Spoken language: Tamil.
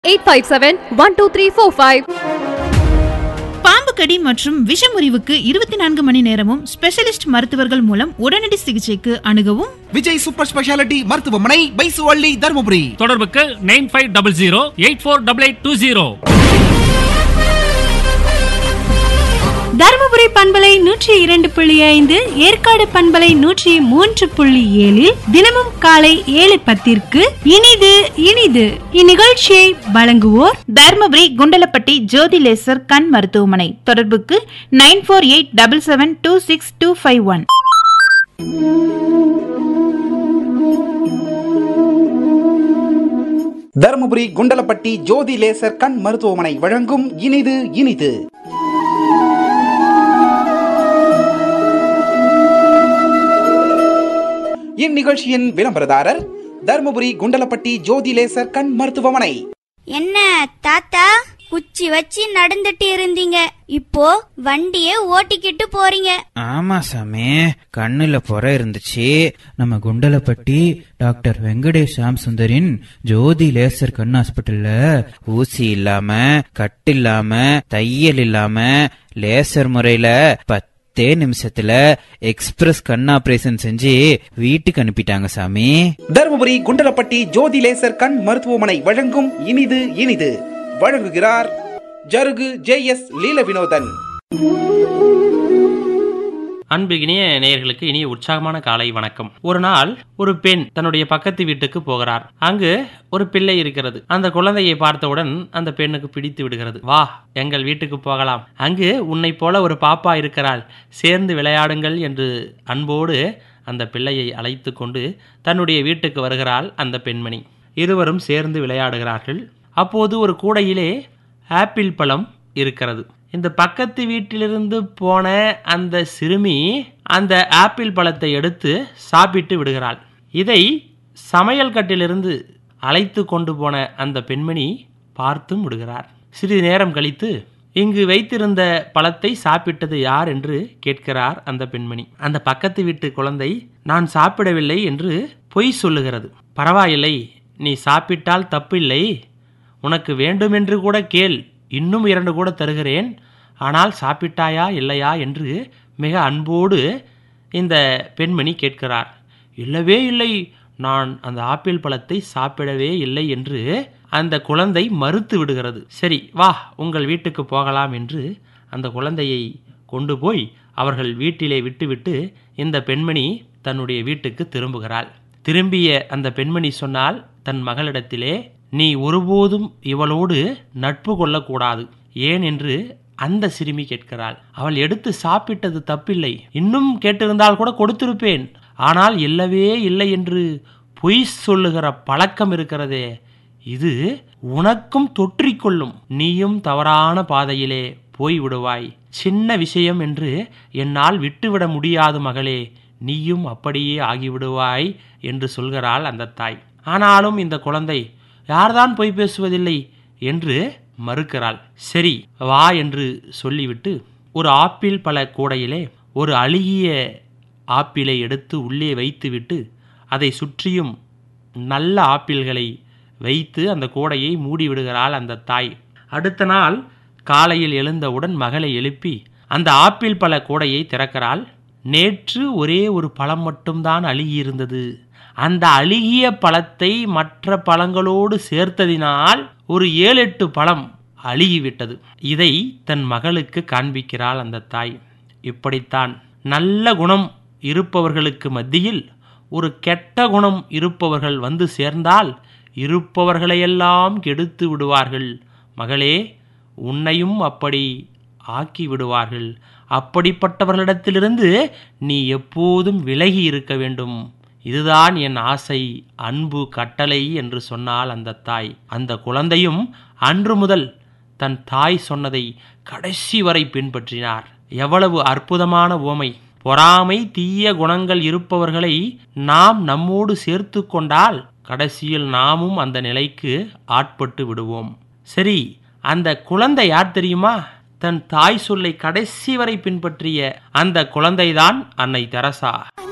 eight five seven one two three four five பாம்பு கடி மற்றும் விஷமுறிவுக்கு இருபத்தி நான்கு மணி நேரமும் ஸ்பெஷலிஸ்ட் மருத்துவர்கள் மூலம் உடனடி சிகிச்சைக்கு அணுகவும் விஜய் சூப்பர் ஸ்பெஷாலிட்டி மருத்துவமனை பைசுவள்ளி தருமபுரி தொடர்புக்கு nine five double zero eight four double eight two zero Dharmapuri பண்பலை நூற்றி இரண்டு புள்ளி ஐந்து ஏற்காடு பண்பலை நூற்றி மூன்று புள்ளி ஏழில் தினமும் காலை ஏழு பத்திற்கு இனிது இனிது இந்நிகழ்ச்சியை வழங்குவோர் தர்மபுரி குண்டலப்பட்டி ஜோதி லேசர் கண் மருத்துவமனை தொடர்புக்கு nine four eight double seven two six two five one Dharmapuri Kundalapatti Jothi laser கண் மருத்துவமனை வழங்கும் இனிது இனிது இந்நிகழ்ச்சியின் விளம்பரதாரர் தருமபுரி குண்டலப்பட்டி ஜோதி லேசர் கண் மருத்துவமனை என்ன தாத்தா குச்சி வச்சு நடந்துட்டு இருந்தீங்க இப்போ வண்டியே ஓட்டிக்கிட்டு போறீங்க ஆமா சாமி கண்ணுல புற இருந்துச்சு நம்ம குண்டலப்பட்டி டாக்டர் வெங்கடேஷ் சாம் சுந்தரின் ஜோதி லேசர் கண் ஹாஸ்பிட்டல்ல ஊசி இல்லாம கட்டு இல்லாம தையல் இல்லாம லேசர் முறையில பத்தே நிமிஷத்துல எக்ஸ்பிரஸ் கண் ஆபரேஷன் செஞ்சு வீட்டுக்கு அனுப்பிட்டாங்க சாமி தருமபுரி குண்டலப்பட்டி ஜோதி லேசர் கண் மருத்துவமனை வழங்கும் இனிது இனிது வழங்குகிறார் ஜருகு ஜே எஸ் லீல வினோதன் அன்பு இனிய நேயர்களுக்கு இனிய உற்சாகமான காலை வணக்கம் ஒரு நாள் ஒரு பெண் தன்னுடைய பக்கத்து வீட்டுக்கு போகிறார் அங்கு ஒரு பிள்ளை இருக்கிறது அந்த குழந்தையை பார்த்தவுடன் அந்த பெண்ணுக்கு பிடித்து விடுகிறது வா எங்கள் வீட்டுக்கு போகலாம் அங்கு உன்னை போல ஒரு பாப்பா இருக்கிறாள் சேர்ந்து விளையாடுங்கள் என்று அன்போடு அந்த பிள்ளையை அழைத்து கொண்டு தன்னுடைய வீட்டுக்கு வருகிறாள் அந்த பெண்மணி இருவரும் சேர்ந்து விளையாடுகிறார்கள் அப்போது ஒரு கூடையிலே ஆப்பிள் பழம் இருக்கிறது இந்த பக்கத்து வீட்டிலிருந்து போன அந்த சிறுமி அந்த ஆப்பிள் பழத்தை எடுத்து சாப்பிட்டு விடுகிறாள் இதை சமையல் கட்டிலிருந்து அழைத்து கொண்டு போன அந்த பெண்மணி பார்த்தும் விடுகிறார் சிறிது நேரம் கழித்து இங்கு வைத்திருந்த பழத்தை சாப்பிட்டது யார் என்று கேட்கிறார் அந்த பெண்மணி அந்த பக்கத்து வீட்டு குழந்தை நான் சாப்பிடவில்லை என்று பொய் சொல்லுகிறது பரவாயில்லை நீ சாப்பிட்டால் தப்பில்லை உனக்கு வேண்டுமென்று கூட கேள் இன்னும் இரண்டு கூட தருகிறேன் ஆனால் சாப்பிட்டாயா இல்லையா என்று மிக அன்போடு இந்த பெண்மணி கேட்கிறார் இல்லவே இல்லை நான் அந்த ஆப்பிள் பழத்தை சாப்பிடவே இல்லை என்று அந்த குழந்தை மறுத்து விடுகிறது சரி வா உங்கள் வீட்டுக்கு போகலாம் என்று அந்த குழந்தையை கொண்டு போய் அவர்கள் வீட்டிலே விட்டுவிட்டு இந்த பெண்மணி தன்னுடைய வீட்டுக்கு திரும்புகிறாள் திரும்பிய அந்த பெண்மணி சொன்னால் தன் மகளிடத்திலே நீ ஒருபோதும் இவளோடு நட்பு கொள்ளக்கூடாது ஏன் என்று அந்த சிறுமி கேட்கிறாள் அவள் எடுத்து சாப்பிட்டது தப்பில்லை இன்னும் கேட்டிருந்தால் கூட கொடுத்திருப்பேன் ஆனால் இல்லவே இல்லை என்று பொய் சொல்லுகிற பழக்கம் இருக்கிறதே இது உனக்கும் தொற்றிக்கொள்ளும் நீயும் தவறான பாதையிலே போய் விடுவாய் சின்ன விஷயம் என்று என்னால் விட்டுவிட முடியாது மகளே நீயும் அப்படியே ஆகிவிடுவாய் என்று சொல்கிறாள் அந்த தாய் ஆனாலும் இந்த குழந்தை யார்தான் பொய் பேசுவதில்லை என்று மறுக்கிறாள் சரி வா என்று சொல்லிவிட்டு ஒரு ஆப்பிள் பழ கூடையிலே ஒரு அழுகிய ஆப்பிளை எடுத்து உள்ளே வைத்துவிட்டு அதை சுற்றியும் நல்ல ஆப்பிள்களை வைத்து அந்த கூடையை மூடிவிடுகிறாள் அந்த தாய் அடுத்த நாள் காலையில் எழுந்தவுடன் மகளை எழுப்பி அந்த ஆப்பிள் பழ கூடையை திறக்கிறாள் நேற்று ஒரே ஒரு பழம் மட்டும்தான் அழுகியிருந்தது அந்த அழுகிய பழத்தை மற்ற பழங்களோடு சேர்த்ததினால் ஒரு ஏழு எட்டு பழம் அழுகிவிட்டது இதை தன் மகளுக்கு காண்பிக்கிறாள் அந்த தாய் இப்படித்தான் நல்ல குணம் இருப்பவர்களுக்கு மத்தியில் ஒரு கெட்ட குணம் இருப்பவர்கள் வந்து சேர்ந்தால் இருப்பவர்களையெல்லாம் கெடுத்து விடுவார்கள் மகளே உன்னையும் அப்படி ஆக்கி விடுவார்கள் அப்படிப்பட்டவர்களிடத்திலிருந்து நீ எப்போதும் விலகி இருக்க வேண்டும் இதுதான் என் ஆசை அன்பு கட்டளை என்று சொன்னால் அந்த தாய் அந்த குழந்தையும் அன்று முதல் தன் தாய் சொன்னதை கடைசி வரை பின்பற்றினார் எவ்வளவு அற்புதமான உவமை பொறாமை தீய குணங்கள் இருப்பவர்களை நாம் நம்மோடு சேர்த்து கொண்டால் கடைசியில் நாமும் அந்த நிலைக்கு ஆட்பட்டு விடுவோம் சரி அந்த குழந்தை யார் தெரியுமா தன் தாய் சொல்லை கடைசி வரை பின்பற்றிய அந்த குழந்தைதான் அன்னை தெரசா